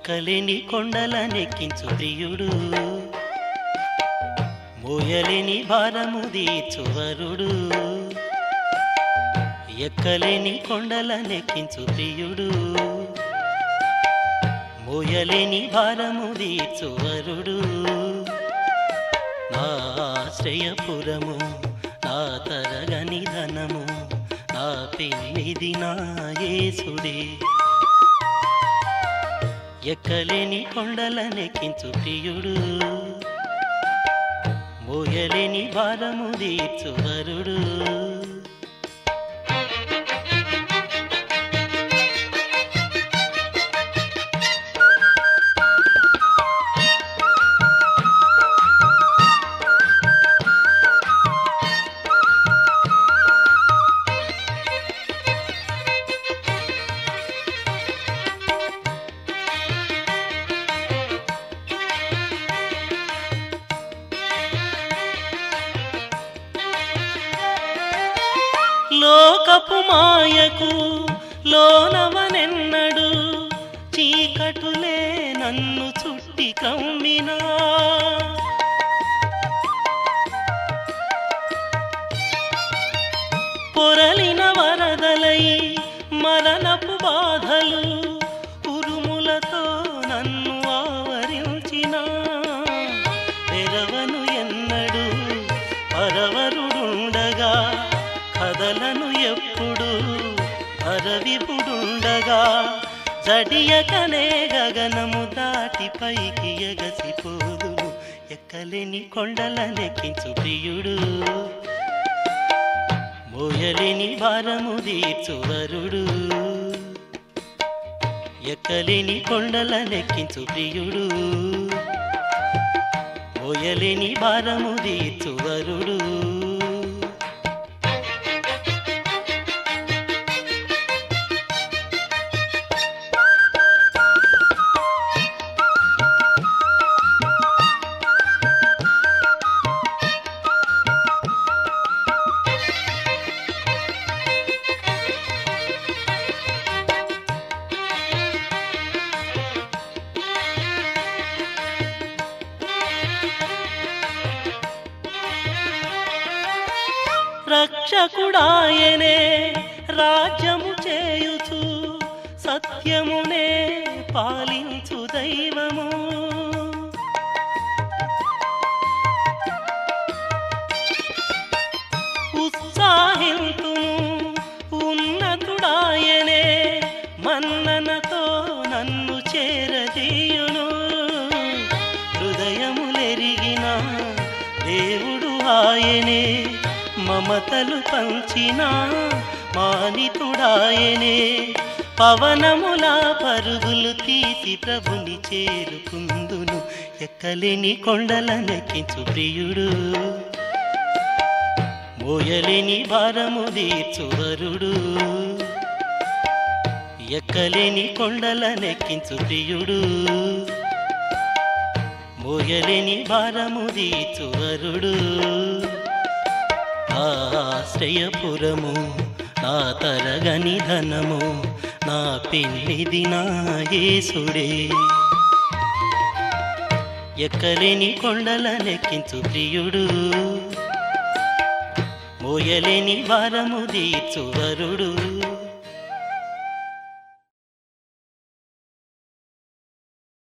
ఎక్కలేని కొండలనెక్కించు ప్రియుడు మోయలేని భారము దీచువరుడు ఎక్కలేని కొండలనెక్కించు ప్రియుడు మోయలేని భారము దీచువరుడు నా ఆశ్రయపురము నా తరగని ధనము నా పెన్నిది నా యేసుడే ఎక్కలేని కొండలనెక్కించు ప్రియుడు మోయలేని భారము దీర్చువరుడు లోకపు మాయకు లోనవనెన్నడు చీకటులే నన్ను చుట్టి కమ్మినా పొరలిన వరదలై మరణపు బాధలు ఉరుములతో నన్ను ఆవరించిన తెరవను ఎన్నడు పరవరుడుండగా కదలను ఎప్పుడు అరవిపుడుండగా జడియకనే గగనము దాటి పైకి ఎగసిపోదును ఎక్కలేని కొండలనెక్కించు ప్రియుడు మోయలేని భారము దీర్చువరుడు ఎక్కలేని కొండలనెక్కించు ప్రియుడు మోయలేని భారము దీర్చువరుడు రక్షకుడాయనే రాజ్యము చేయుచు సత్యమునే పాలించు దైవము ఉత్సాహింతును ఉన్నతుడాయనే మన్ననతో నన్ను చేరదీయును హృదయములెరిగిన దేవుడు ఆయనే మమతలు పంచిన మానితుడాయనే పవనముల పరుగులు తీసి ప్రభుని చేరుకుందును ఎక్కలేని కొండలనెక్కించు ప్రియుడు మోయలేని భారము దీర్చువరుడు ఎక్కలేని కొండలనెక్కించు ప్రియుడు మోయలేని భారము దీర్చువరుడు ఆశ్రయపురము నా తరగని ధనము నా పెన్నిది నా యేసుడే ఎక్కలేని కొండలనెక్కించు ప్రియుడు మోయలేని భారము దీర్చువరుడు